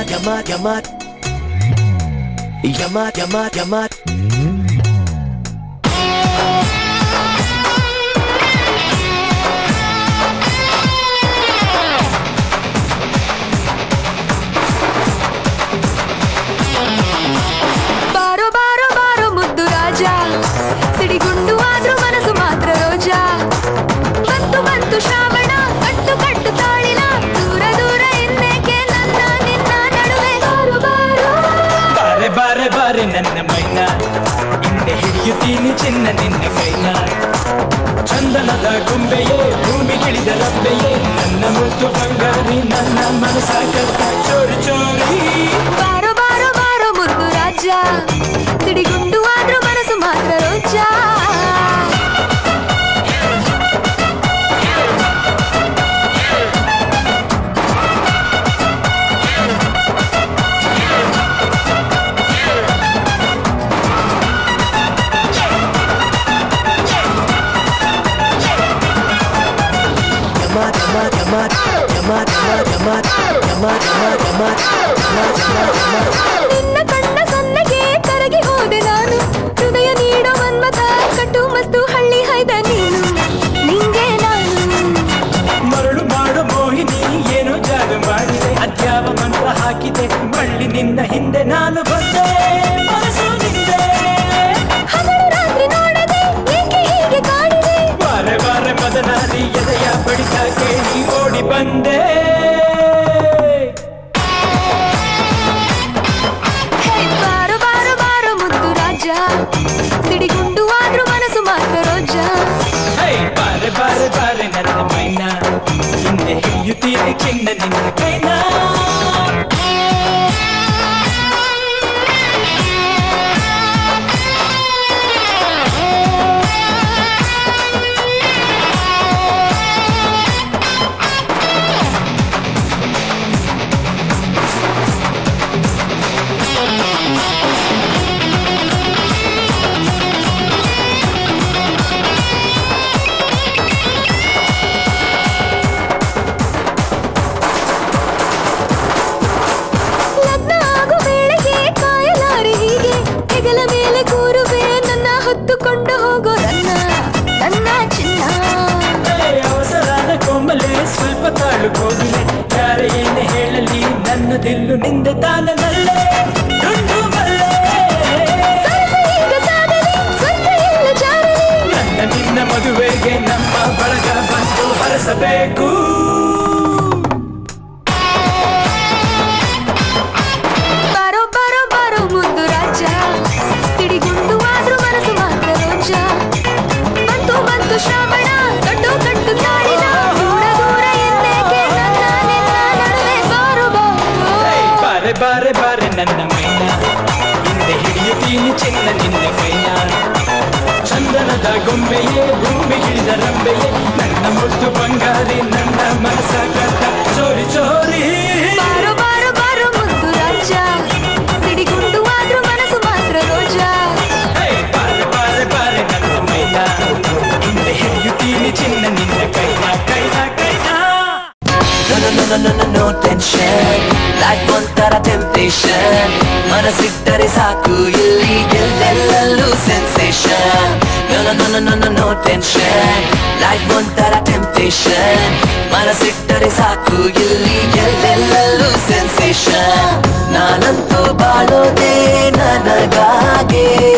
yamat, yamat. Yamat, yamat, yamat. ಬಾರೋ ಬಾರೋ ಬಾರೋ ಮುದ್ದು ರಾಜ ಸಿಡಿಗುಂಡು ಆದ್ರೂ ಮನಸ್ಸು ಮಾತ್ರ ರೋಜಾ ಬಂತು ಬಂತು ಶ್ರಾವಣ ಕಟ್ಟು ಕಟ್ಟು ತಾಳಿನ ದೂರ ದೂರ ಇನ್ನೇಕೆ ನನ್ನ ನಿನ್ನ ನಡುವೆ ಬಾರೋ ಬಾರೋ ಬಾರೆ ಬಾರೆ ಬಾರೆ ನನ್ನ ಮೈನ ಹಿಂದೆ ಹಿಡಿಯುತ್ತೀನಿ ಚಿನ್ನ ನಿನ್ನ ಕೈನ ಚಂದನದ ಗೊಂಬೆಯೇ ಭೂಮಿಗಿಳಿದ ರಬ್ಬೆಯೇ ನನ್ನ ಮುತ್ತು ಬಂಗಾರಿ ನನ್ನ ಮನಸ ಕಟ್ಟ ಚೋರಿ ಚೋರಿ ಬಾರೋ ಬಾರೋ ಬಾರೋ ಮುದ್ದು ರಾಜ ಸಿಡಿಗುಂಡು ಆದ್ರೂ ಮನಸ್ಸು ಮಾತ್ರ ರೋಜಾ Yamat, yamat, yamat. Yamat, yamat, yamat. Yamat, yamat, yamat. Yamat, yamat, yamat. ನಿನ್ನ ಕಣ್ಣ ಸನ್ನೆಗೆ ಕರಗಿ ಹೋದೆ ನಾನು ಹೃದಯ ನೀಡೋ ಮನ್ಮತ ಕಟ್ಟು ಮಸ್ತು ಹಳ್ಳಿ ಹೈದ ನೀನು ನಿಂಗೆ ನಾನು ಮರಳು ಮಾಡು ಮೋಹಿನಿ ಏನೋ ಜಾದು ಮಾಡಿದೆ ಅದ್ಯಾವ ಮಂತ್ರ ಹಾಕಿದೆ ಮಳ್ಳಿ ನಿನ್ನ ಹಿಂದೆ ನಾನು ಬಂದೆ ಮನಸ್ಸು ನಿಂದೆ ಹಗಲು ರಾತ್ರಿ ನೋಡದೆ ಏಕೆ ಹೀಗೆ ಕಾಡಿದೆ ಬಾರೆ ಬಾರೆ ಮದನಾರಿ ಎದೆಯ ಬಡಿತ ಕೇಳಿ ಓಡಿ ಬಂದೆ ಹೇ ಬಾರೋ ಬಾರೋ ಬಾರೋ ಮುದ್ದು ರಾಜ ಸಿಡಿಗುಂಡು ಆದ್ರೂ ಮನಸ್ಸು ಮಾತ್ರ ರೋಜಾ ಹೇ ಬಾರೆ ಬಾರೆ ಬಾರೆ ನನ್ನ ಮೈನ ಹಿಂದೆ ಹಿಡಿಯುತ್ತೀನಿ ಚಿನ್ನ ನಿನ್ನ ಕೈನ ಲಗ್ನ ಆಗೋ ವೇಳೆಗೆ ಕಾಯಲಾರೆ ಹೀಗೆ ಹೆಗಲ ಮೇಲೆ ಕೂರುವೆ ನನ್ನ ಹೊತ್ತುಕೊಂಡು ಹೋಗೋ ನನ್ನ ನನ್ನ ಚಿನ್ನ ಹೇ, ಅವಸರಾದ ಕೋಮಲೆ ಸ್ವಲ್ಪ ತಾಳು ಕೋಗಿಲೆ ಯಾರ ಏನೇ ಹೇಳಲಿ ನನ್ನ ದಿಲ್ಲು ನಿಂದೆ ತಾನನಲ್ಲೇ ಡುಂಡು ಮಲ್ಲೆ ಈಗ ಸಾಗಲಿ ಸ್ವರ್ಗ ಎಲ್ಲ ಜಾರಲಿ ನನ್ನ ನಿನ್ನ ಮದುವೆಗೆ ನಮ್ಮ ಬಳಗ ಬಂದು ಹರಸಬೇಕು ಬಾರೋ ಬಾರೋ ಬಾರೋ ಮುದ್ದು ರಾಜ ಸಿಡಿಗುಂಡು ಆದ್ರೂ ಮನಸ್ಸು ಮಾತ್ರ ರೋಜ ಬಂತು ಬಂತು ಶ್ರಾವಣ ಕಟ್ಟು ಕಟ್ಟು ತಾಳಿನ ದೂರ ದೂರ ಎಂದೇಕೆ ನನ್ನ ನಿನ್ನ ನಡುವೆ ಬಾರೋ ಬಾರೋ ಹೇ, ಬಾರೆ ಬಾರೆ ಬಾರೆ ನನ್ನ ಮೈನ ಹಿಂದೆ ಹಿಡಿಯುತ್ತೀನಿ ಚಿನ್ನ ನಿನ್ನ ಕೈನ ಚಂದನದ ಗೊಂಬೆಯೇ ಭೂಮಿಗಿಳಿದ ರಂಬೆಯೇ ನನ್ನ ಮುತ್ತು ಬಂಗಾರಿ ನನ್ನ ಮನಸ ಕಟ್ಟ ಚೋರಿ ಚೋರಿ ಬಾರೋ ಬಾರೋ ಬಾರೋ ಮುದ್ದು ರಾಜ ಸಿಡಿಗುಂಡು ಆದ್ರೂ ಮನಸ್ಸು ಮಾತ್ರ ರೋಜಾ ಹೇ, ಬಾರೆ ಬಾರೆ ಬಾರೆ ನನ್ನ ಮೈನ ಹಿಂದೆ ಹಿಡಿಯುತ್ತೀನಿ ಚಿನ್ನ ನಿನ್ನ ಕೈನ ಕೈನ ಕೈನ No, no, no, no, no, no, no tension Life ಒಂಥರ temptation ಮನಸ್ಸಿಟ್ಟರೆ ಸಾಕು ಇಲ್ಲಿ ಎಲ್ಲೆಲ್ಲೂ sensation No, no, no, no, no, no, no tension Life ಒಂಥರ temptation ಮನಸ್ಸಿಟ್ಟರೆ ಸಾಕು ಇಲ್ಲಿ ಎಲ್ಲೆಲ್ಲೂ sensation ನಾನಂತೂ ಬಾಳೋದೇ ನನಗಾಗೆ